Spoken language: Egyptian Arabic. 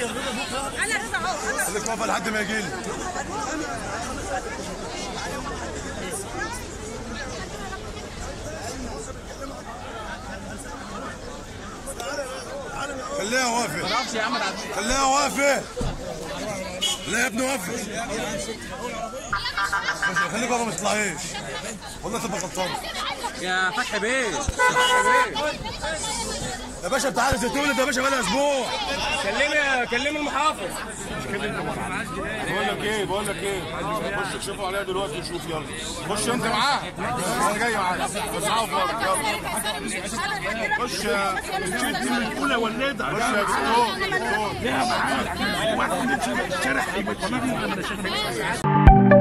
انا رضا اهو انا خليك واقفه لحد ما يجي لي خليها واقفه معرفش يا عم انا خليها واقفه لا يا ابني واقفه خليك واقفه ما تطلعيش والله تبقى غلطان يا فتحي بيه فتحي بيه يا باشا انت عارف زيتون ده يا باشا بقى اسبوع كلمي كلمي المحافظ بقول لك ايه بقول لك ايه خش اكشفوا عليها دلوقتي وشوف يلا خش انت معاه انا جاي معاك بس عاوز فرق يلا خش يا الاولى ولادة خش يا دكتور دكتور ليها معاد واحد من الشارع هيبقى تمام من